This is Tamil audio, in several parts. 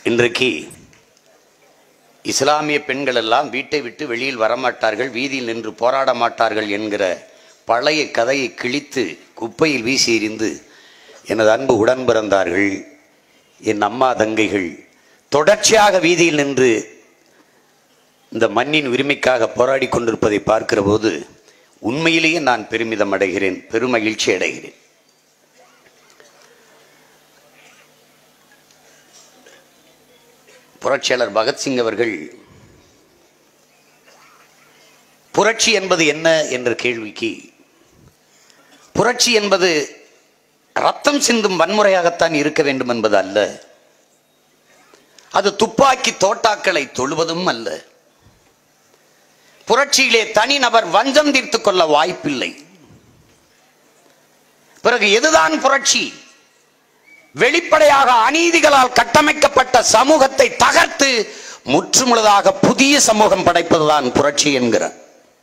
இன்றைக்கு இஸ்லாமிய பெண்கள் எல்லாம் வீட்டை விட்டு வெளியில் வரமாட்டார்கள் வீதியில் நின்று போராட மாட்டார்கள் என்கிற பழைய கதையை கிழித்து குப்பையில் வீசி எறிந்து எனது அன்பு உடன் பிறந்தார்கள் என் அம்மா தங்கைகள் தொடர்ச்சியாக வீதியில் நின்று இந்த மண்ணின் உரிமைக்காக போராடி கொண்டிருப்பதை பார்க்கிற போது உண்மையிலேயே நான் பெருமிதம் அடைகிறேன் பெருமகிழ்ச்சி அடைகிறேன் புரட்சியாளர் பகத்சிங் அவர்கள் புரட்சி என்பது என்ன என்ற கேள்விக்கு புரட்சி என்பது ரத்தம் சிந்தும் வன்முறையாகத்தான் இருக்க வேண்டும் என்பது அல்ல அது துப்பாக்கி தோட்டாக்களை தொழுவதும் அல்ல புரட்சியிலே தனிநபர் வஞ்சம் தீர்த்துக் கொள்ள வாய்ப்பில்லை பிறகு எதுதான் புரட்சி வெளிப்படையாக அநீதிகளால் கட்டமைக்கப்பட்ட சமூகத்தை தகர்த்து முற்றுமுழுதாக புதிய சமூகம் படைப்பதுதான் புரட்சி என்கிறார்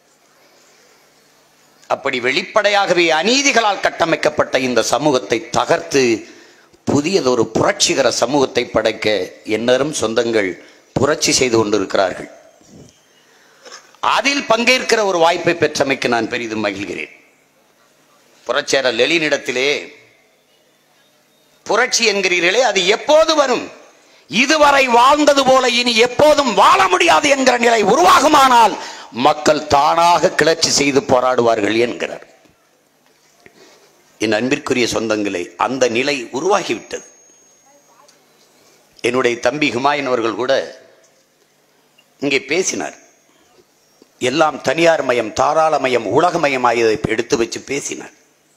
அப்படி வெளிப்படையாகவே அநீதிகளால் கட்டமைக்கப்பட்ட இந்த சமூகத்தை தகர்த்து புதியதொரு புரட்சிகர சமூகத்தை படைக்க எந்நேரம் சொந்தங்கள் புரட்சி செய்து கொண்டிருக்கிறார்கள் அதில் பங்கேற்கிற ஒரு வாய்ப்பை பெற்றமைக்கு நான் பெரிதும் மகிழ்கிறேன் புரட்சியாளர் லெலினிடத்திலே புரட்சி என்கிறீர்களே அது எப்போது வரும் இதுவரை வாழ்ந்தது போல இனி எப்போதும் வாழ முடியாது என்கிற நிலை உருவாகுமானால் மக்கள் தானாக கிளர்ச்சி செய்து போராடுவார்கள் என்கிறார் என் அன்பிற்குரிய சொந்தங்களே அந்த நிலை உருவாகிவிட்டது என்னுடைய தம்பி ஹுமாயூன் அவர்கள் கூட இங்கே பேசினார் எல்லாம் தனியார் மயம் தாராளமயம் உலகமயமாயதை எடுத்து வச்சு பேசினார்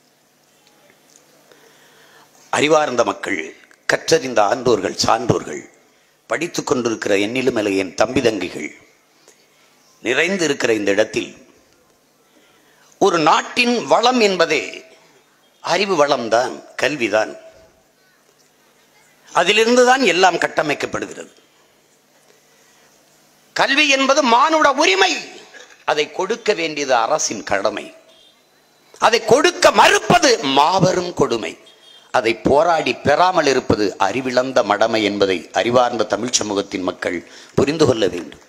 அறிவார்ந்த மக்கள் கற்றறிந்த ஆண்டோர்கள் சான்றோர்கள் படித்துக் கொண்டிருக்கிற என்னிலும் மேலே என் தம்பி தங்கிகள் நிறைந்து இருக்கிற இந்த இடத்தில் ஒரு நாட்டின் வளம் என்பதே அறிவு வளம்தான் கல்விதான் அதிலிருந்து தான் எல்லாம் கட்டமைக்கப்படுகிறது கல்வி என்பது மானுட உரிமை அதை கொடுக்க வேண்டியது அரசின் கடமை அதை கொடுக்க மறுப்பது மாபெரும் கொடுமை அதை போராடி பெறாமல் இருப்பது அறிவிழந்த மடமை என்பதை அறிவார்ந்த தமிழ் சமூகத்தின் மக்கள் புரிந்து கொள்ள வேண்டும்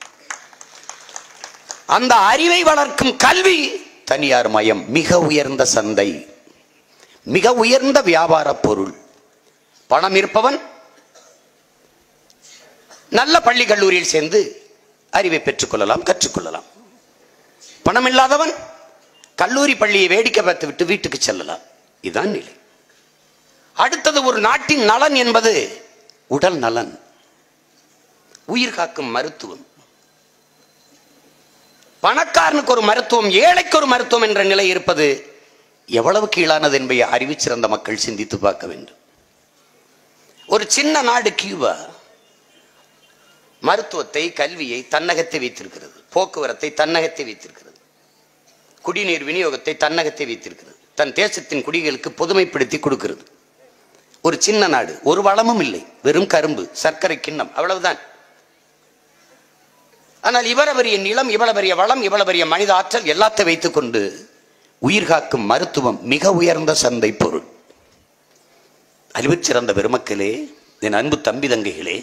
அந்த அறிவை வளர்க்கும் கல்வி தனியார் மயம் மிக உயர்ந்த சந்தை மிக உயர்ந்த வியாபார பொருள் பணம் இருப்பவன் நல்ல பள்ளி கல்லூரியில் சேர்ந்து அறிவை பெற்றுக்கொள்ளலாம் கற்றுக்கொள்ளலாம் பணம் இல்லாதவன் கல்லூரி பள்ளியை வேடிக்கை பார்த்து விட்டு வீட்டுக்கு செல்லலாம் இதுதான் நிலை அடுத்தது ஒரு நாட்டின் நலன் என்பது உடல் நலன் உயிர் காக்கும் மருத்துவம் பணக்காரனுக்கு ஒரு மருத்துவம் ஏழைக்கு ஒரு மருத்துவம் என்ற நிலை இருப்பது எவ்வளவு கீழானது என்பதை அறிவிச்சிருந்த மக்கள் சிந்தித்து பார்க்க வேண்டும் ஒரு சின்ன நாடு கியூபா மருத்துவத்தை கல்வியை தன்னகத்தை வைத்திருக்கிறது போக்குவரத்தை தன்னகத்தை வைத்திருக்கிறது குடிநீர் விநியோகத்தை தன்னகத்தை வைத்திருக்கிறது தன் தேசத்தின் குடிகளுக்கு பொதுமைப்படுத்தி கொடுக்கிறது ஒரு சின்ன நாடு ஒரு வளமும் இல்லை வெறும் கரும்பு சர்க்கரை கிண்ணம் அவ்வளவுதான் ஆனால் இவ்வளவு பெரிய நிலம் இவ்வளவு பெரிய வளம் இவ்வளவு பெரிய மனித ஆற்றல் எல்லாத்தை வைத்துக் கொண்டு உயிர் காக்கும் மருத்துவம் மிக உயர்ந்த சந்தை பொருள் அறிவுச் சிறந்த பெருமக்களே என் அன்பு தம்பி தங்கைகளே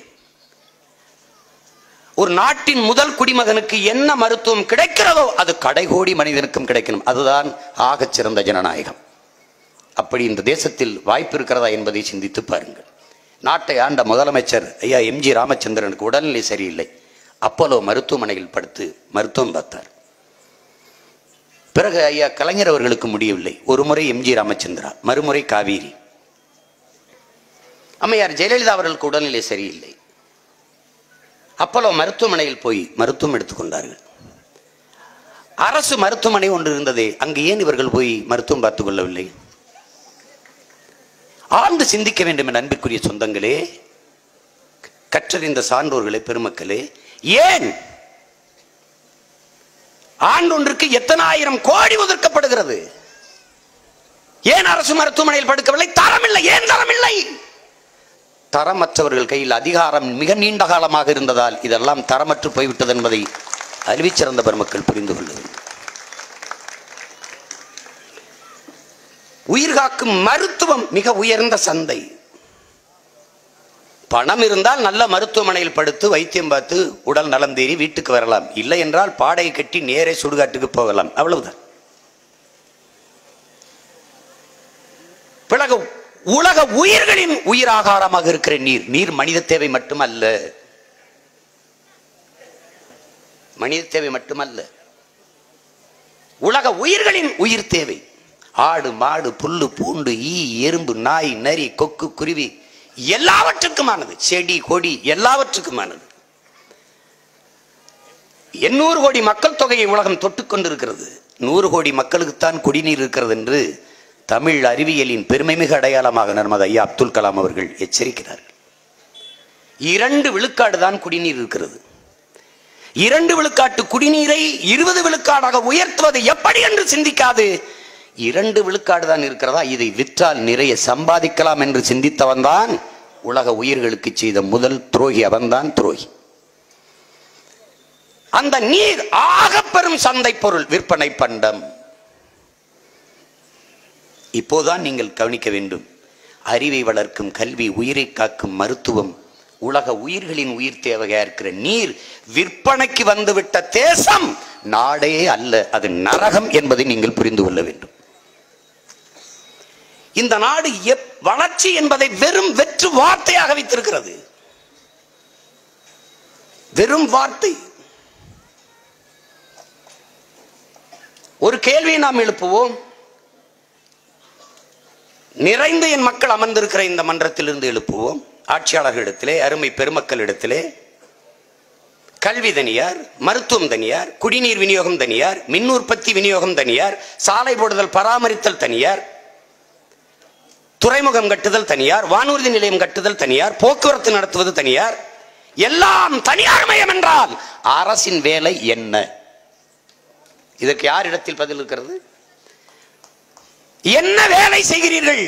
ஒரு நாட்டின் முதல் குடிமகனுக்கு என்ன மருத்துவம் கிடைக்கிறதோ அது கடைகோடி மனிதனுக்கும் கிடைக்கணும் அதுதான் ஆகச் சிறந்த ஜனநாயகம் அப்படி இந்த தேசத்தில் வாய்ப்பு இருக்கிறதா என்பதை சிந்தித்து பாருங்கள் நாட்டை ஆண்ட முதலமைச்சர் ஐயா எம்ஜி ராமச்சந்திரனுக்கு உடல்நிலை சரியில்லை அப்போலோ மருத்துவமனையில் படுத்து மருத்துவம் பார்த்தார் பிறகு ஐயா கலைஞர் அவர்களுக்கு முடியவில்லை ஒரு முறை எம்ஜி ராமச்சந்திரா மறுமுறை காவேரி அம்மையார் ஜெயலலிதா அவர்களுக்கு உடல்நிலை சரியில்லை அப்போலோ மருத்துவமனையில் போய் மருத்துவம் எடுத்துக்கொண்டார்கள் அரசு மருத்துவமனை ஒன்று இருந்ததே அங்கு ஏன் இவர்கள் போய் மருத்துவம் பார்த்துக் கொள்ளவில்லை ஆழ்ந்து சிந்திக்க வேண்டும் என் அன்பிற்குரிய சொந்தங்களே கற்றறிந்த சான்றோர்களே பெருமக்களே ஏன் ஆண்டொன்றுக்கு எத்தனாயிரம் கோடி ஒதுக்கப்படுகிறது ஏன் அரசு மருத்துவமனையில் படுக்கவில்லை தரமில்லை ஏன் தரமில்லை தரமற்றவர்கள் கையில் அதிகாரம் மிக நீண்ட காலமாக இருந்ததால் இதெல்லாம் தரமற்று போய்விட்டது என்பதை அறிவிச்சிறந்த பெருமக்கள் புரிந்து கொள்ள வேண்டும் உயிர் காக்கும் மருத்துவம் மிக உயர்ந்த சந்தை பணம் இருந்தால் நல்ல மருத்துவமனையில் படுத்து வைத்தியம் பார்த்து உடல் நலம் தேறி வீட்டுக்கு வரலாம் இல்லை என்றால் பாடையை கட்டி நேரே சுடுகாட்டுக்கு போகலாம் அவ்வளவுதான் பிறகு உலக உயிர்களின் உயிராகாரமாக இருக்கிற நீர் நீர் மனித தேவை மட்டுமல்ல மனித தேவை மட்டுமல்ல உலக உயிர்களின் உயிர் தேவை ஆடு மாடு புல்லு பூண்டு ஈ எறும்பு நாய் நரி கொக்கு குருவி எல்லாவற்றுக்குமானது செடி கொடி எல்லாவற்றுக்குமானது எண்ணூறு கோடி மக்கள் தொகையை உலகம் தொட்டுக் கொண்டிருக்கிறது நூறு கோடி மக்களுக்குத்தான் குடிநீர் இருக்கிறது என்று தமிழ் அறிவியலின் பெருமைமிகு அடையாளமாக நமது ஐயா அப்துல் கலாம் அவர்கள் எச்சரிக்கிறார்கள் இரண்டு விழுக்காடு தான் குடிநீர் இருக்கிறது இரண்டு விழுக்காட்டு குடிநீரை இருபது விழுக்காடாக உயர்த்துவது எப்படி என்று சிந்திக்காது இரண்டு விழுக்காடு தான் இருக்கிறதா இதை விற்றால் நிறைய சம்பாதிக்கலாம் என்று சிந்தித்தவன் தான் உலக உயிர்களுக்கு செய்த முதல் துரோகி அவன்தான் துரோகி அந்த நீர் ஆகப்பெரும் சந்தை பொருள் விற்பனை பண்டம் இப்போதான் நீங்கள் கவனிக்க வேண்டும் அறிவை வளர்க்கும் கல்வி உயிரை காக்கும் மருத்துவம் உலக உயிர்களின் உயிர் தேவையா இருக்கிற நீர் விற்பனைக்கு வந்துவிட்ட தேசம் நாடே அல்ல அது நரகம் என்பதை நீங்கள் புரிந்து கொள்ள வேண்டும் இந்த நாடு எப்- வளர்ச்சி என்பதை வெறும் வெற்று வார்த்தையாக வைத்திருக்கிறது வெறும் வார்த்தை ஒரு கேள்வியை நாம் எழுப்புவோம் நிறைந்து என் மக்கள் அமர்ந்திருக்கிற இந்த மன்றத்திலிருந்து எழுப்புவோம் ஆட்சியாளர்களிடத்திலே அருமை பெருமக்களிடத்திலே கல்வி தனியார் மருத்துவம் தனியார் குடிநீர் விநியோகம் தனியார் மின் உற்பத்தி விநியோகம் தனியார் சாலை போடுதல் பராமரித்தல் தனியார் துறைமுகம் கட்டுதல் தனியார் வானூர்தி நிலையம் கட்டுதல் தனியார் போக்குவரத்து நடத்துவது தனியார் எல்லாம் தனியார் மயம் என்றால் அரசின் வேலை என்ன இதற்கு யார் இடத்தில் பதில் இருக்கிறது என்ன வேலை செய்கிறீர்கள்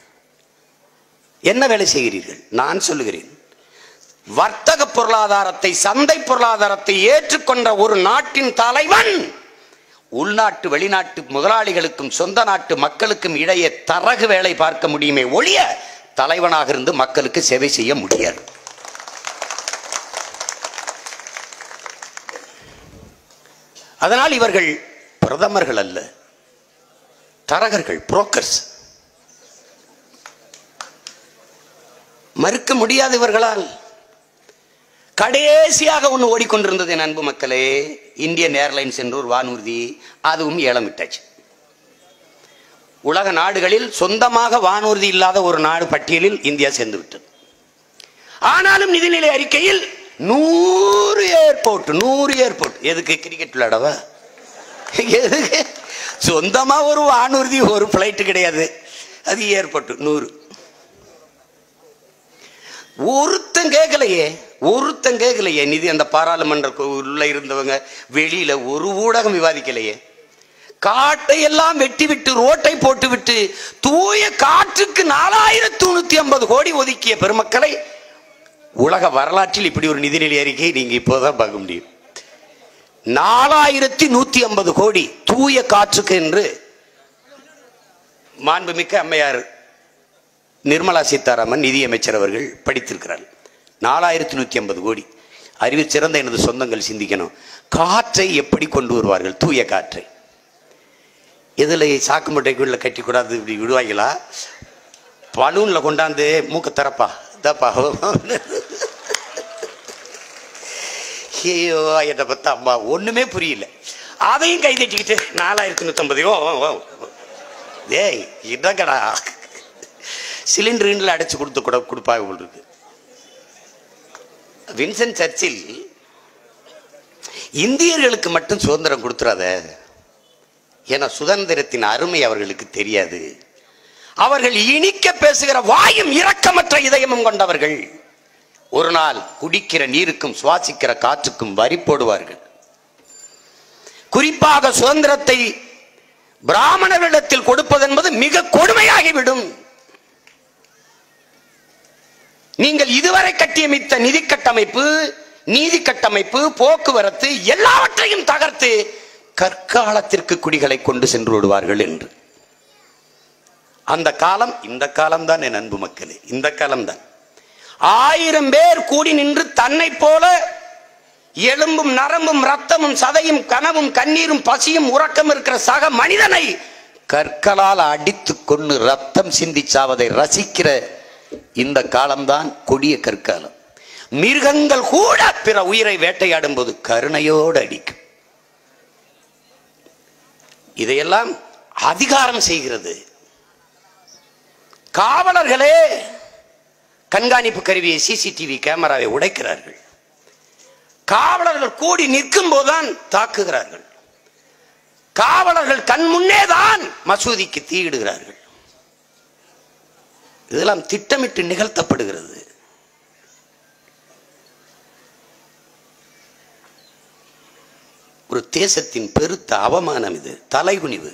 என்ன வேலை செய்கிறீர்கள் நான் சொல்லுகிறேன் வர்த்தக பொருளாதாரத்தை சந்தை பொருளாதாரத்தை ஏற்றுக்கொண்ட ஒரு நாட்டின் தலைவன் உள்நாட்டு வெளிநாட்டு முதலாளிகளுக்கும் சொந்த நாட்டு மக்களுக்கும் இடையே தரகு வேலை பார்க்க முடியுமே ஒழிய தலைவனாக இருந்து மக்களுக்கு சேவை செய்ய முடியாது அதனால் இவர்கள் பிரதமர்கள் அல்ல தரகர்கள் புரோக்கர்ஸ் மறுக்க முடியாது இவர்களால் கடைசியாக ஒன்று ஓடிக்கொண்டிருந்தது என் அன்பு மக்களே இந்தியன் ஏர்லைன்ஸ் என்று ஒரு வானூர்தி அதுவும் ஏலம் விட்டாச்சு உலக நாடுகளில் சொந்தமாக வானூர்தி இல்லாத ஒரு நாடு பட்டியலில் இந்தியா சேர்ந்து விட்டது ஆனாலும் நிதிநிலை அறிக்கையில் நூறு ஏர்போர்ட் நூறு ஏர்போர்ட் எதுக்கு கிரிக்கெட் விளையாடவா எதுக்கு சொந்தமா ஒரு வானூர்தி ஒரு பிளைட் கிடையாது அது ஏர்போர்ட் நூறு ஒருத்தன் கேட்கலையே ஒருத்தன் கேட்கலையே நிதி அந்த பாராளுமன்ற கு- உள்ள இருந்தவங்க வெளியில ஒரு ஊடகம் விவாதிக்கலையே காட்டை எல்லாம் வெட்டி விட்டு ரோட்டை போட்டு விட்டு தூய காற்றுக்கு நாலாயிரத்தி தொண்ணூத்தி ஐம்பது கோடி ஒதுக்கிய பெருமக்களை உலக வரலாற்றில் இப்படி ஒரு நிதிநிலை அறிக்கை நீங்க இப்போதான் பார்க்க முடியும் நாலாயிரத்தி நூத்தி ஐம்பது கோடி தூய காற்றுக்கு என்று மாண்புமிக்க அம்மையார் நிர்மலா சீதாராமன் நிதியமைச்சர் அவர்கள் படித்திருக்கிறார் நாலாயிரத்தி நூற்றி ஐம்பது கோடி அறிவு சிறந்த எனது சொந்தங்கள் சிந்திக்கணும் காற்றை எப்படி கொண்டு வருவார்கள் தூய காற்றை இதில் சாக்கு மூட்டைக்குள்ள கட்டி கூடாது இப்படி விடுவாங்களா பலூனில் கொண்டாந்து மூக்க திறப்பா தப்பா ஐயோ என்னை பத்த அம்மா ஒண்ணுமே புரியல அதையும் கை தட்டிக்கிட்டு நாலாயிரத்தி நூற்றம்பதையோ ஏய் இதங்கடா சிலிண்டரில் அடைச்சு கொடுத்து கூட கொடுப்பாங்க போல் இருக்கு வின்சென்ட் சர்ச்சில் இந்தியர்களுக்கு மட்டும் சுதந்திரம் கொடுத்துறாத ஏன்னா சுதந்திரத்தின் அருமை அவர்களுக்கு தெரியாது அவர்கள் இனிக்க பேசுகிற வாயும் இரக்கமற்ற இதயமும் கொண்டவர்கள் ஒரு நாள் குடிக்கிற நீருக்கும் சுவாசிக்கிற காற்றுக்கும் வரி போடுவார்கள் குறிப்பாக சுதந்திரத்தை பிராமணர்களிடத்தில் கொடுப்பது என்பது மிக கொடுமையாகிவிடும் நீங்கள் இதுவரை கட்டியமைத்த நிதி கட்டமைப்பு நீதி கட்டமைப்பு போக்குவரத்து எல்லாவற்றையும் தகர்த்து கற்காலத்திற்கு குடிகளை கொண்டு சென்று விடுவார்கள் என்று அந்த காலம் இந்த காலம்தான் என் அன்பு மக்களே இந்த காலம்தான் ஆயிரம் பேர் கூடி நின்று தன்னை போல எலும்பும் நரம்பும் ரத்தமும் சதையும் கனவும் கண்ணீரும் பசியும் உறக்கம் இருக்கிற சக மனிதனை கற்களால் அடித்து கொண்டு ரத்தம் சிந்தி சாவதை ரசிக்கிற இந்த காலம்தான் கொடிய கற்காலம் மிருகங்கள் கூட பிற உயிரை வேட்டையாடும் போது கருணையோடு அடிக்கும் இதையெல்லாம் அதிகாரம் செய்கிறது காவலர்களே கண்காணிப்பு கருவியை சிசிடிவி கேமராவை உடைக்கிறார்கள் காவலர்கள் கூடி நிற்கும் போதுதான் தாக்குகிறார்கள் காவலர்கள் கண் முன்னேதான் மசூதிக்கு தீயிடுகிறார்கள் இதெல்லாம் திட்டமிட்டு நிகழ்த்தப்படுகிறது ஒரு தேசத்தின் பெருத்த அவமானம் இது தலைகுனிவு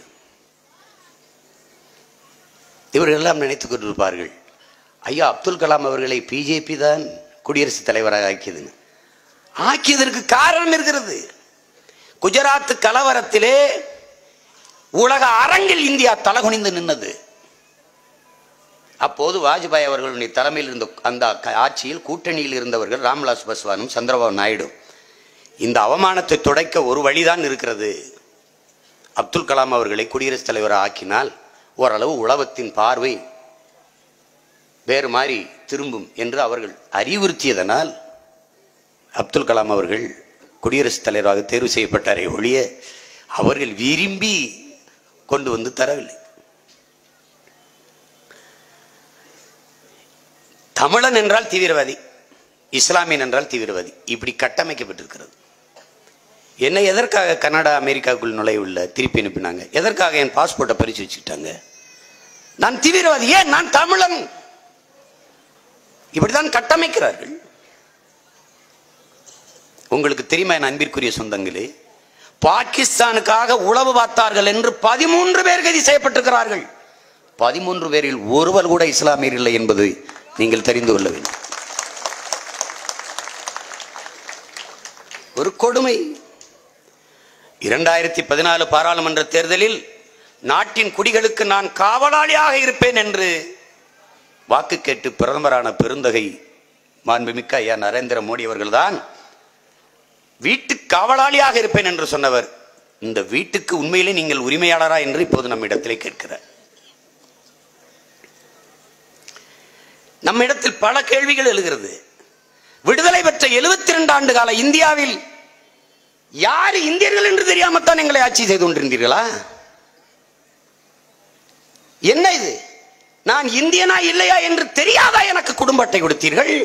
இவர்கள் எல்லாம் நினைத்துக் கொண்டிருப்பார்கள் ஐயா அப்துல் கலாம் அவர்களை பிஜேபி தான் குடியரசுத் தலைவராக ஆக்கியதுன்னு ஆக்கியதற்கு காரணம் இருக்கிறது குஜராத் கலவரத்திலே உலக அரங்கில் இந்தியா தலகுனிந்து நின்னது அப்போது வாஜ்பாய் அவர்களுடைய தலைமையில் இருந்த அந்த க- ஆட்சியில் கூட்டணியில் இருந்தவர்கள் ராம்விலாஸ் பஸ்வானும் சந்திரபாபு நாயுடு இந்த அவமானத்தை துடைக்க ஒரு வழிதான் இருக்கிறது அப்துல் கலாம் அவர்களை குடியரசுத் தலைவராக ஆக்கினால் ஓரளவு உலகத்தின் பார்வை வேறு மாதிரி திரும்பும் என்று அவர்கள் அறிவுறுத்தியதனால் அப்துல் கலாம் அவர்கள் குடியரசுத் தலைவராக தேர்வு செய்யப்பட்டாரே ஒழிய அவர்கள் விரும்பி கொண்டு வந்து தரவில்லை தமிழன் என்றால் தீவிரவாதி இஸ்லாமியன் என்றால் தீவிரவாதி இப்படி கட்டமைக்கப்பட்டிருக்கிறது என்னை எதற்காக கனடா அமெரிக்காவுக்குள் நுழைவுள்ள திருப்பி அனுப்பினாங்க எதற்காக என் பாஸ்போர்ட்டை பறிச்சு வச்சுக்கிட்டாங்க நான் தீவிரவாதி ஏன் நான் தமிழன் இப்படிதான் கட்டமைக்கிறார்கள் உங்களுக்கு தெரியுமா என் அன்பிற்குரிய சொந்தங்களே பாகிஸ்தானுக்காக உளவு பார்த்தார்கள் என்று பதிமூன்று பேர் கைது செய்யப்பட்டிருக்கிறார்கள் பதிமூன்று பேரில் ஒருவர் கூட இஸ்லாமியர் இல்லை என்பது நீங்கள் தெரிந்து கொள்ள வேண்டும் ஒரு கொடுமை இரண்டாயிரத்தி பதினாலு பாராளுமன்ற தேர்தலில் நாட்டின் குடிகளுக்கு நான் காவலாளியாக இருப்பேன் என்று வாக்கு கேட்டு பிரதமரான பெருந்தகை மாண்புமிக்க ஐயா நரேந்திர மோடி அவர்கள்தான் வீட்டு காவலாளியாக இருப்பேன் என்று சொன்னவர் இந்த வீட்டுக்கு உண்மையிலே நீங்கள் உரிமையாளரா என்று இப்போது நம்ம இடத்திலே கேட்கிறார் நம்ம இடத்தில் பல கேள்விகள் எழுகிறது விடுதலை பெற்ற எழுபத்தி இரண்டு ஆண்டு கால இந்தியாவில் யார் இந்தியர்கள் என்று தெரியாமத்தான் எங்களை ஆட்சி செய்து கொண்டிருந்தீர்களா என்ன இது நான் இந்தியனா இல்லையா என்று தெரியாதா எனக்கு குடும்ப அட்டை கொடுத்தீர்கள்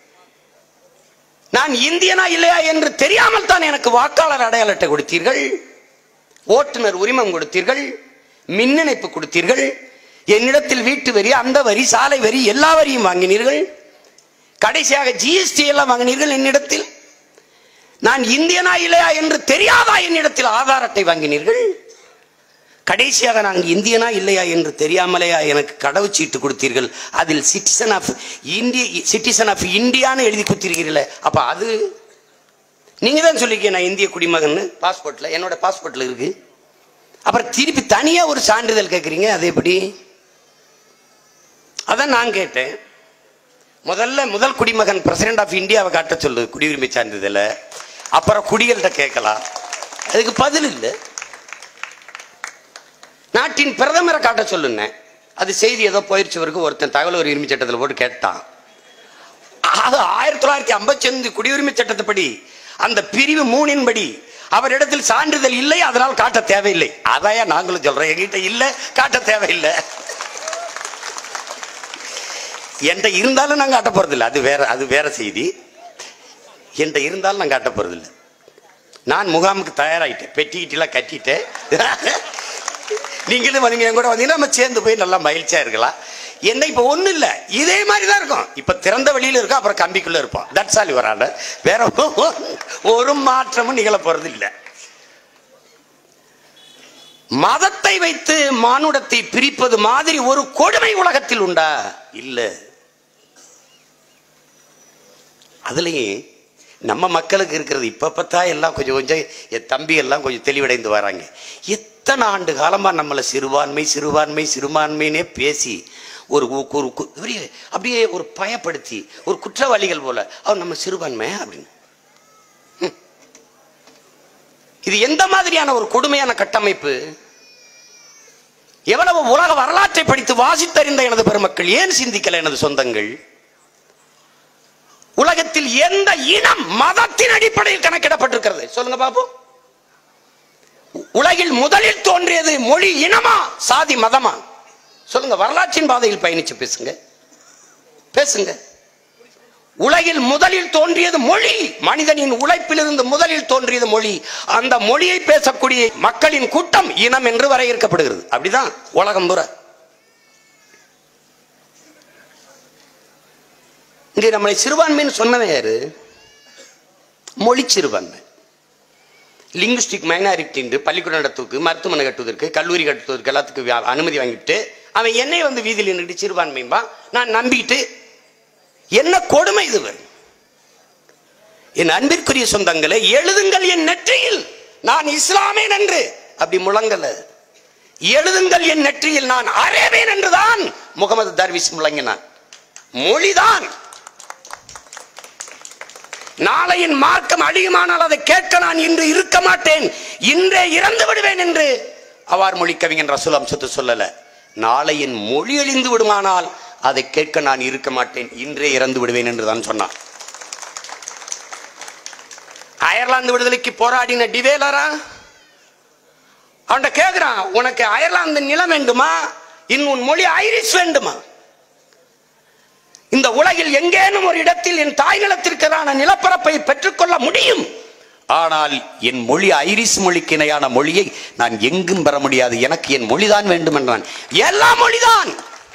நான் இந்தியனா இல்லையா என்று தெரியாமல் தான் எனக்கு வாக்காளர் அடையாள அட்டை கொடுத்தீர்கள் ஓட்டுநர் உரிமம் கொடுத்தீர்கள் மின் இணைப்பு கொடுத்தீர்கள் என்னிடத்தில் வீட்டு வரி அந்த வரி சாலை வரி எல்லா வரியும் வாங்கினீர்கள் கடைசியாக ஜிஎஸ்டி எல்லாம் வாங்கினீர்கள் என்னிடத்தில் நான் இந்தியனா இல்லையா என்று தெரியாதா என்னிடத்தில் ஆதார் அட்டை வாங்கினீர்கள் கடைசியாக நான் இந்தியனா இல்லையா என்று தெரியாமலேயா எனக்கு கடவுச்சீட்டு கொடுத்தீர்கள் அதில் citizen of India citizen of இந்தியான்னு எழுதி கொடுத்திருக்கிறீர்களே அப்ப அது நீங்க தான் சொல்லிருக்கீங்க நான் இந்திய குடிமகன் பாஸ்போர்ட்ல என்னோட பாஸ்போர்ட்ல இருக்கு அப்புறம் திருப்பி தனியா ஒரு சான்றிதழ் கேட்குறீங்க அது எப்படி அதான் நான் கேட்டேன் முதல்ல முதல் குடிமகன் பிரசிடென்ட் ஆஃப் இந்தியாவை காட்ட சொல்லு குடியுரிமை சான்றிதழை அப்புறம் குடிகள்கிட்ட கேட்கலாம் அதுக்கு பதில் இல்லை நாட்டின் பிரதமரை காட்ட சொல்லுங்க அது செய்தி ஏதோ போயிடுச்சு வரைக்கும் ஒருத்தன் தகவல் ஒரு உரிமை சட்டத்தில் போட்டு கேட்டான் அது ஆயிரத்தி தொள்ளாயிரத்தி ஐம்பத்தி ஐந்து குடியுரிமை சட்டத்துப்படி அந்த பிரிவு மூணின் படி அவரிடத்தில் சான்றிதழ் இல்லை அதனால் காட்ட தேவையில்லை அதையா நாங்களும் சொல்றோம் எங்கிட்ட இல்லை காட்ட தேவையில்லை என்கிட்ட இருந்தாலும் நான் காட்ட போறதில்லை அது வேற அது வேற செய்தி என்கிட்ட இருந்தாலும் நான் காட்ட போறதில்லை நான் முகாமுக்கு தயாராயிட்டேன் பெட்டிக்கிட்டெல்லாம் கட்டிட்டேன் நீங்களும் வந்தீங்க என் கூட வந்தீங்கன்னா நம்ம சேர்ந்து போய் நல்லா மகிழ்ச்சியா இருக்கலாம் என்ன இப்ப ஒண்ணு இல்ல இதே மாதிரி தான் இருக்கும் இப்ப திறந்த வெளியில இருக்கும் அப்புறம் கம்பிக்குள்ள இருப்போம் தட்ஸ் ஆல் யுவர் ஆர்டர் வேற ஒ- ஒரு மாற்றமும் நிகழ போறது இல்ல மதத்தை வைத்து மானுடத்தை பிரிப்பது மாதிரி ஒரு கொடுமை உலகத்தில் உண்டா இல்ல அதுலயும் நம்ம மக்களுக்கு இருக்கிறது இப்ப பார்த்தா எல்லாம் கொஞ்சம் கொஞ்சம் என் தம்பி எல்லாம் கொஞ்சம் தெளிவடைந்து வராங்க எத்தனை ஆண்டு காலமா நம்மளை சிறுபான்மை சிறுபான்மை சிறுபான்மைன்னே பேசி ஒரு ஒரு- ஒரு கு- அப்படியே அப்படியே ஒரு பயப்படுத்தி ஒரு குற்றவாளிகள் போல அவர் நம்ம சிறுபான்மை அப்படின்னு ஹம். இது எந்த மாதிரியான ஒரு கொடுமையான கட்டமைப்பு எவ்வளவு உலக வரலாற்றை படித்து வாசித்தறிந்த எனது பெருமக்கள் ஏன் சிந்திக்கல எனது சொந்தங்கள் உலகத்தில் எந்த இனம் மதத்தின் அடிப்படையில் கணக்கிடப்பட்டிருக்கிறது சொல்லுங்க பாப்போம் உலகில் முதலில் தோன்றியது மொழி இனமா சாதி மதமா சொல்லுங்க வரலாற்றின் பாதையில் பயணிச்சு பேசுங்க பேசுங்க உலகில் முதலில் தோன்றியது மொழி மனிதனின் உழைப்பிலிருந்து முதலில் தோன்றியது மொழி அந்த மொழியை பேசக்கூடிய மக்களின் கூட்டம் இனம் என்று வரையறுக்கப்படுகிறது அப்படிதான் உலகம் புற இங்கே நம்மளை சிறுபான்மைன்னு சொன்னவன் யாரு மொழி சிறுபான்மை லிங்குஸ்டிக் மைனாரிட்டி என்று பள்ளிக்கூடம் நடத்துவதற்கு மருத்துவமனை கட்டுவதற்கு கல்லூரி கட்டுவதற்கு எல்லாத்துக்கும் வியா- அனுமதி வாங்கிட்டு அவன் என்னை வந்து வீதியில் நின்றுட்டு சிறுபான்மைம்பா நான் நம்பிக்கிட்டு என்ன கொடுமை இது வரும் என் அன்பிற்குரிய சொந்தங்களே எழுதுங்கள் என் நெற்றியில் நான் இஸ்லாமேன் என்று அப்படி முழங்கல எழுதுங்கள் என் நெற்றியில் நான் அரேவேன் என்றுதான் முகமது தர்விஸ் முழங்கினான் மொழிதான் நாளையின் மார்க்கம் அழியுமானால் அதை கேட்க நான் இன்று இருக்க மாட்டேன் இன்றே இறந்து விடுவேன் என்று அவ்வாறு மொழி கவிஞன் ரசூல் அம்சத்து சொல்லல நாளையின் மொழி அழிந்து விடுமானால் அதை கேட்க நான் இருக்க மாட்டேன் இன்றே இறந்து விடுவேன் என்று தான் சொன்னான் அயர்லாந்து விடுதலைக்கு போராடின டிவேலரா அவன்கிட்ட கேக்குறான் உனக்கு அயர்லாந்து நிலம் வேண்டுமா இன் உன் மொழி ஐரிஷ் வேண்டுமா இந்த உலகில் எங்கேனும் ஒரு இடத்தில் என் தாய் நிலத்திற்கான நிலப்பரப்பை பெற்றுக்கொள்ள முடியும் ஆனால் என் மொழி ஐரிஷ் மொழிக்கு இணையான மொழியை நான் எங்கும் பெற முடியாது எனக்கு என் மொழிதான் வேண்டும் என்றான் எல்லா மொழிதான்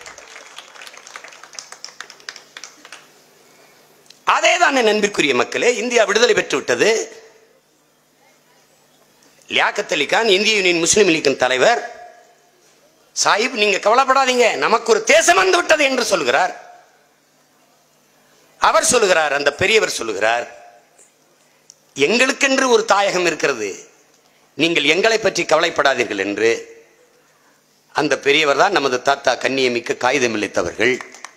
அதேதான் என் அன்பிற்குரிய மக்களே இந்தியா விடுதலை பெற்று விட்டது லியாக்கத் அலி கான் இந்திய யூனியன் முஸ்லிம் லீக்கின் தலைவர் சாஹிப் நீங்க கவலைப்படாதீங்க நமக்கு ஒரு தேசம் வந்து விட்டது என்று சொல்கிறார் அவர் சொல்லுகிறார் அந்த பெரியவர் சொல்லுகிறார் எங்களுக்கென்று ஒரு தாயகம் இருக்கிறது நீங்கள் எங்களை பற்றி கவலைப்படாதீர்கள் என்று அந்த பெரியவர் தான் நமது தாத்தா கண்ணியமிக்க காகிதமில்லைத்தவர்கள்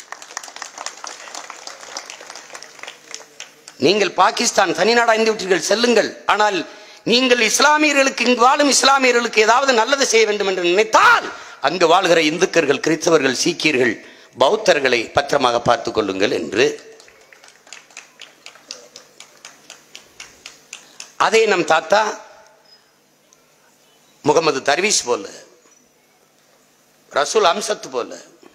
நீங்கள் பாகிஸ்தான் தனிநாடாய்ந்து விட்டீர்கள் செல்லுங்கள் ஆனால் நீங்கள் இஸ்லாமியர்களுக்கு இங்கு வாழும் இஸ்லாமியர்களுக்கு ஏதாவது நல்லது செய்ய வேண்டும் என்று நினைத்தால் அங்கு வாழ்கிற இந்துக்கர்கள் கிறிஸ்தவர்கள் சீக்கியர்கள் பௌத்தர்களை பத்திரமாக பார்த்துக் கொள்ளுங்கள் என்று அதே நம் தாத்தா முகமது தர்வீஸ் போல ரசூல் அம்சத் போல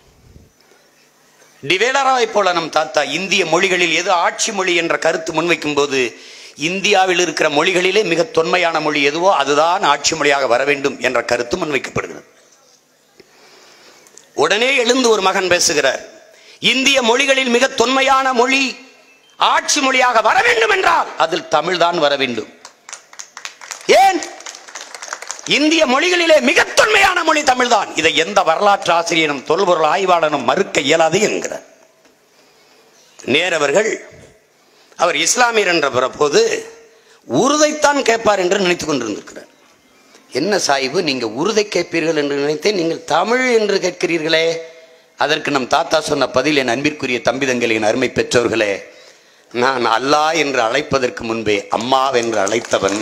டிவேலராவை போல நம் தாத்தா இந்திய மொழிகளில் எது ஆட்சி மொழி என்ற கருத்து முன்வைக்கும் போது இந்தியாவில் இருக்கிற மொழிகளிலே மிக தொன்மையான மொழி எதுவோ அதுதான் ஆட்சி மொழியாக வர வேண்டும் என்ற கருத்து முன்வைக்கப்படுகிறது உடனே எழுந்து ஒரு மகன் பேசுகிறார் இந்திய மொழிகளில் மிக தொன்மையான மொழி ஆட்சி மொழியாக வர வேண்டும் என்றால் அதில் தமிழ்தான் வர வேண்டும் ஏன் இந்திய மொழிகளிலே மிக தொன்மையான மொழி தமிழ்தான் இதை எந்த வரலாற்று ஆசிரியனும் தொல்பொருள் ஆய்வாளனும் மறுக்க இயலாது என்கிறார் நேரவர்கள் அவர் இஸ்லாமியர் என்ற போது உருதைத்தான் கேட்பார் என்று நினைத்துக் கொண்டிருந்திருக்கிறார் என்ன சாய்வு நீங்க உருதை கேட்பீர்கள் என்று நினைத்தேன் நீங்கள் தமிழ் என்று கேட்கிறீர்களே அதற்கு நம் தாத்தா சொன்ன பதில் என் அன்பிற்குரிய தம்பிதங்களின் அருமை பெற்றோர்களே நான் அல்லாஹ் என்று அழைப்பதற்கு முன்பே அம்மா என்று அழைத்தவன்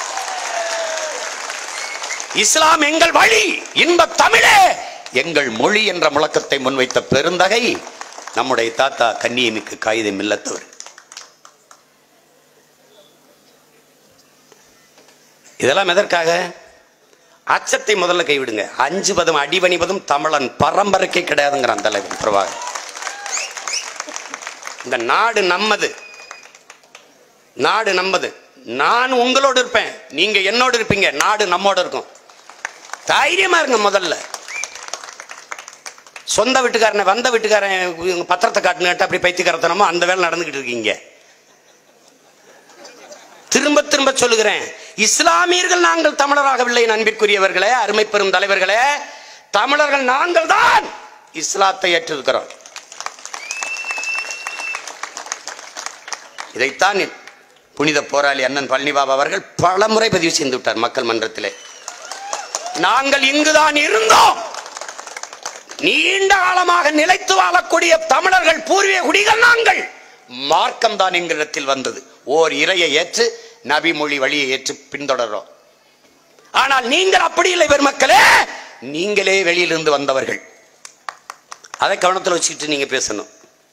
இஸ்லாம் எங்கள் வழி இன்ப தமிழே எங்கள் மொழி என்ற முழக்கத்தை முன்வைத்த பெருந்தகை நம்முடைய தாத்தா கன்னியமிக்கு காகிதம் இல்லத்தவர் இதெல்லாம் எதற்காக அச்சத்தை முதல்ல கைவிடுங்க அஞ்சு பதம் அடிபணிவதும் தமிழன் பரம்பரைக்கே கிடையாதுங்கிறான் தலைவர் பிரபாகர் இந்த நாடு நம்மது நாடு நம்மது நான் உங்களோடு இருப்பேன் நீங்க என்னோடு இருப்பீங்க நாடு நம்மோட இருக்கும் தைரியமா இருங்க முதல்ல சொந்த வீட்டுக்காரனை வந்த வீட்டுக்காரன் இவங்க பத்திரத்தை காட்டுன்னு அப்படி பைத்தியக்காரத்தனமோ அந்த வேலை நடந்துகிட்டு இருக்கீங்க திரும்ப திரும்ப சொல்லுகிறேன் இஸ்லாமியர்கள் நாங்கள் தமிழராகவில்லை என் அன்பிற்குரியவர்களே அருமை பெரும் தலைவர்களே தமிழர்கள் நாங்கள் தான் இஸ்லாத்தை ஏற்றிருக்கிறோம் இதைத்தான் புனித போராளி அண்ணன் பழனிபாபா அவர்கள் பல முறை பதிவு செய்து விட்டார் மக்கள் மன்றத்திலே நாங்கள் இங்குதான் இருந்தோம் நீண்ட காலமாக நிலைத்து வாழக்கூடிய தமிழர்கள் பூர்வீக குடிகள் நாங்கள் மார்க்கம் தான் எங்களிடத்தில் வந்தது ஓர் இறையை ஏற்று நபி மொழி வழியை ஏற்று பின்தொடர்றோம் ஆனால் நீங்கள் அப்படி இல்லை பெருமக்களே நீங்களே வெளியிலிருந்து வந்தவர்கள் அதை கவனத்தில் வச்சுக்கிட்டு நீங்க பேசணும்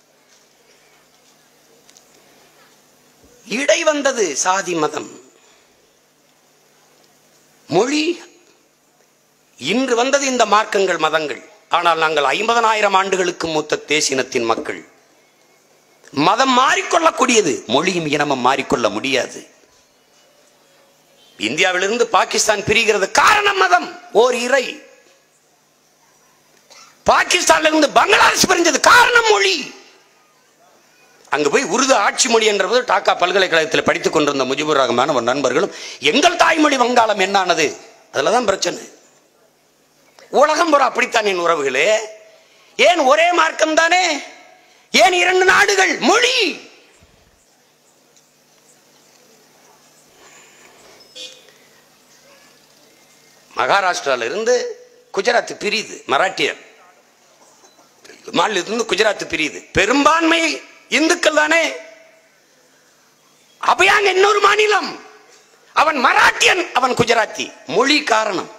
இடை வந்தது சாதி மதம் மொழி இன்று வந்தது இந்த மார்க்கங்கள் மதங்கள் ஆனால் நாங்கள் ஐம்பதனாயிரம் ஆண்டுகளுக்கு மூத்த தேசினத்தின் மக்கள் மதம் மாறிக்கொள்ளக்கூடியது மொழியும் இனமும் மாறிக்கொள்ள முடியாது இந்தியாவிலிருந்து பாகிஸ்தான் பிரிகிறது காரணம் மதம் ஓர் இறை பாகிஸ்தான்ல இருந்து பங்களாதேஷ் பிரிஞ்சது காரணம் மொழி அங்கு போய் உருது ஆட்சி மொழி என்றபோது டாக்கா பல்கலைக்கழகத்தில் படித்துக் கொண்டிருந்த முஜிபுர் ரஹ்மான் ஒரு நண்பர்களும் எங்கள் தாய்மொழி வங்காளம் என்னானது அதுல தான் பிரச்சனை உலகம் புற அப்படித்தான் என் உறவுகளே ஏன் ஒரே மார்க்கம் தானே ஏன் இரண்டு நாடுகள் மொழி மகாராஷ்டிரால இருந்து குஜராத் பிரியுது மராட்டியர் மாநிலத்திலிருந்து குஜராத் பிரியுது பெரும்பான்மை இந்துக்கள் தானே அப்ப அங்க இன்னொரு மாநிலம் அவன் மராட்டியன் அவன் குஜராத்தி மொழி காரணம்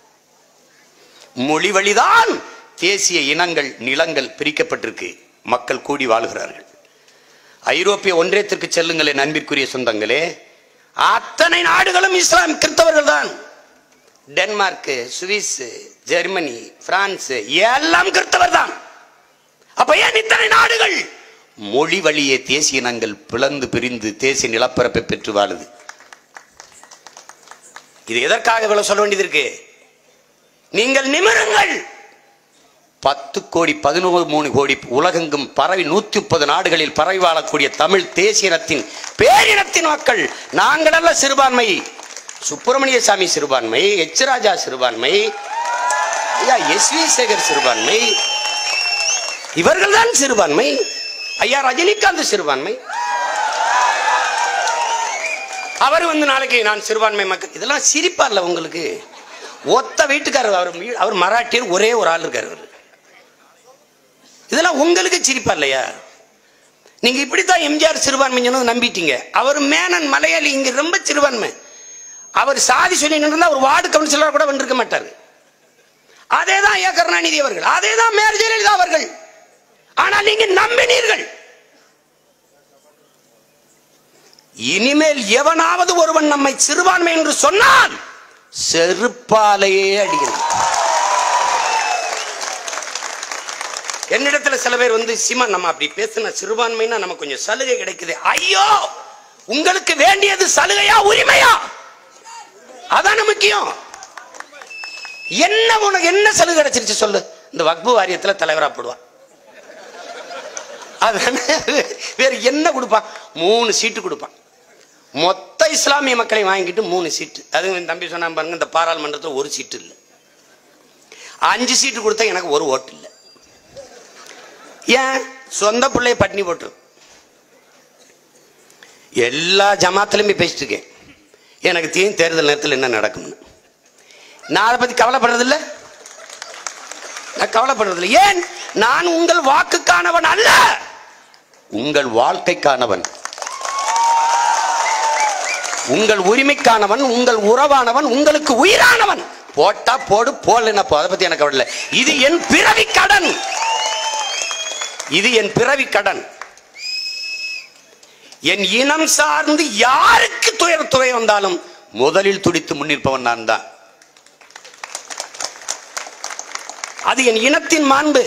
மொழி வழிதான் தேசிய இனங்கள் நிலங்கள் பிரிக்கப்பட்டிருக்கு மக்கள் கூடி வாழ்கிறார்கள் ஐரோப்பிய ஒன்றியத்திற்கு செல்லுங்கள் என் அன்பிற்குரிய சொந்தங்களே அத்தனை நாடுகளும் இஸ்லாம் கிறிஸ்தவர்கள் தான் டென்மார்க் சுவிஸ் ஜெர்மனி பிரான்ஸ் எல்லாம் கிறிஸ்தவர் தான் அப்ப ஏன் இத்தனை நாடுகள் மொழி வழியே தேசிய இனங்கள் பிளந்து பிரிந்து தேசிய நிலப்பரப்பை பெற்று வாழுது இது எதற்காக இவ்வளவு சொல்ல வேண்டியது இருக்கு நீங்கள் நிமிருங்கள் பத்து கோடி பதினோரு மூணு கோடி உலகெங்கும் பரவி நூத்தி முப்பது நாடுகளில் பரவி வாழக்கூடிய தமிழ் தேசியனத்தின் பேரினத்தின் மக்கள் நாங்கள் அல்ல சிறுபான்மை சுப்பிரமணிய சாமி சிறுபான்மை எச் ராஜா சிறுபான்மை ஐயா எஸ் வி சேகர் சிறுபான்மை இவர்கள்தான் சிறுபான்மை ஐயா ரஜினிகாந்த் சிறுபான்மை அவர் வந்து நாளைக்கு நான் சிறுபான்மை மக்கள் இதெல்லாம் சிரிப்பார்ல உங்களுக்கு ஒத்த வீட்டுக்காரர் அவர் வீ- அவர் மராட்டியர் ஒரே ஒரு ஆள் இருக்காரு அவரு. இதெல்லாம் உங்களுக்கு சிரிப்பா இல்லையா நீங்க இப்படித்தான் எம்ஜிஆர் சிறுபான்மை சொன்னது நம்பிட்டீங்க அவர் மேனன் மலையாளி இங்க ரொம்ப சிறுபான்மை அவர் சாதி சொல்லி நின்று அவர் வார்டு கவுன்சிலர் கூட வந்திருக்க மாட்டார் அதே தான் ஏ கருணாநிதி அவர்கள் அதே தான் மேயர் ஜெயலலிதா அவர்கள் ஆனால் நீங்க நம்பினீர்கள் இனிமேல் எவனாவது ஒருவன் நம்மை சிறுபான்மை என்று சொன்னால் செருப்பாலேயே அடிக்கணும் என்னிடத்துல சில பேர் வந்து சீமா நம்ம அப்படி பேசின சிறுபான்மைன்னா நமக்கு கொஞ்சம் சலுகை கிடைக்குது ஐயோ உங்களுக்கு வேண்டியது சலுகையா உரிமையா அதான முக்கியம் என்ன உனக்கு என்ன சலுகை கிடைச்சிருச்சு சொல்லு இந்த வக்பு வாரியத்துல தலைவரா போடுவான் அதானே வேற என்ன கொடுப்பான் மூணு சீட்டு கொடுப்பான் மொத்த இஸ்லாமிய மக்களை வாங்கிட்டு மூணு சீட்டு அது என் தம்பி சொன்னா பாருங்க இந்த பாராளுமன்றத்தில் ஒரு சீட்டு இல்லை அஞ்சு சீட்டு கொடுத்தா எனக்கு ஒரு ஓட்டு இல்லை ஏன் சொந்த பிள்ளைய பட்டினி போட்டு எல்லா ஜமாத்திலையும் போய் பேசிட்டு இருக்கேன் எனக்கு தெரியும் தேர்தல் நேரத்தில் என்ன நடக்கும்னு நான் அதை பத்தி கவலைப்படுறதில்ல நான் கவலைப்படுறதில்லை ஏன் நான் உங்கள் வாக்குக்கானவன் அல்ல உங்கள் வாழ்க்கைக்கானவன் உங்கள் உரிமைக்கானவன் உங்கள் உறவானவன் உங்களுக்கு உயிரானவன் போட்டா போடு போடலன்னா போ அதை பத்தி எனக்கு கவலை இல்லை. இது என் பிறவி கடன் இது என் பிறவி கடன் என் இனம் சார்ந்து யாருக்கு துயர துறை வந்தாலும் முதலில் துடித்து முன்னிற்பவன் நான் தான் அது என் இனத்தின் மாண்பு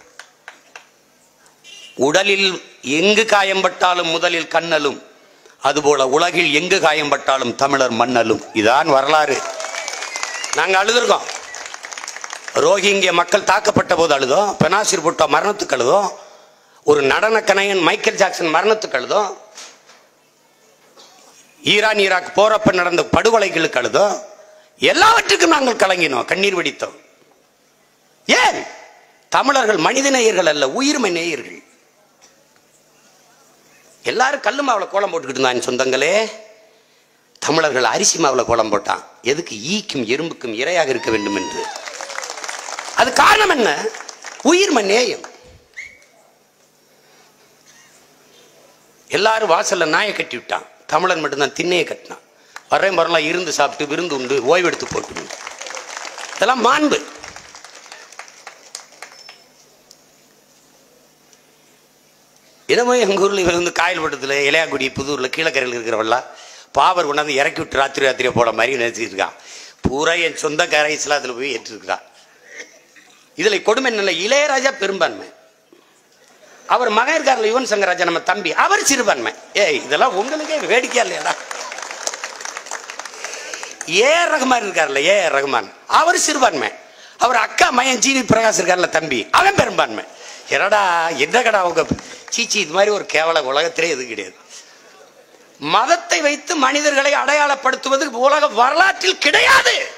உடலில் எங்கு காயம்பட்டாலும் முதலில் கண்ணலும் அதுபோல உலகில் எங்கு காயம்பட்டாலும் தமிழர் மண்ணலும் இதான் வரலாறு நாங்க அழுதுருக்கோம் ரோஹிங்கிய மக்கள் தாக்கப்பட்ட போது அழுதோம் பெனாசிர் புட்டோ மரணத்துக்கு அழுதோம் ஒரு நடன கணையன் மைக்கேல் ஜாக்சன் மரணத்துக்கு அழுதோம் ஈரான் ஈராக் போறப்ப நடந்த படுகொலைகளுக்கு அழுதோம் எல்லாவற்றுக்கும் நாங்கள் கலங்கினோம் கண்ணீர் வெடித்தோம் ஏன் தமிழர்கள் மனித நேயர்கள் அல்ல உயிர்மை நேயர்கள் எல்லாரும் கல்லு மாவுல கோலம் போட்டுக்கிட்டு இருந்தாங்க சொந்தங்களே தமிழர்கள் அரிசி மாவுல கோலம் போட்டான் எதுக்கு ஈக்கும் எறும்புக்கும் இரையாக இருக்க வேண்டும் என்று அது காரணம் என்ன உயிர்ம நேயம் எல்லாரும் வாசல்ல நாயை கட்டி விட்டான் தமிழன் மட்டும்தான் திண்ணையை கட்டினான் வரேன் வரலாம் இருந்து சாப்பிட்டு விருந்து உண்டு ஓய்வெடுத்து போட்டு இதெல்லாம் மாண்பு என்னமோ எங்கள் ஊரில் இவர் வந்து காயல்பட்டத்தில் இளையாக்குடி புதூரில் கீழக்கரையில் இருக்கிறவெல்லாம் பாவர் கொண்டாந்து இறக்கி விட்டு ராத்திரி ராத்திரியை போட மாதிரி நினைச்சிட்டு இருக்கான் பூரா என் சொந்த கரை இஸ்லாத்தில் போய் ஏற்றிருக்கிறான் இதில் கொடுமை நல்ல இளையராஜா பெரும்பான்மை அவர் மகன் இருக்கார்ல யுவன் சங்கர் ராஜா நம்ம தம்பி அவர் சிறுபான்மை ஏய் இதெல்லாம் உங்களுக்கே வேடிக்கையா இல்லையாடா ஏ ரகுமான் இருக்கார்ல ஏ ரகுமான் அவர் சிறுபான்மை அவர் அக்கா மயன் ஜிவி பிரகாஷ் இருக்கார்ல தம்பி அவன் பெரும்பான்மை என்னடா என்ன கடா அவங்க சீச்சி இது மாதிரி ஒரு கேவல உலகத்திலே எதுவும் கிடையாது மதத்தை வைத்து மனிதர்களை அடையாளப்படுத்துவது உலக வரலாற்றில் கிடையாது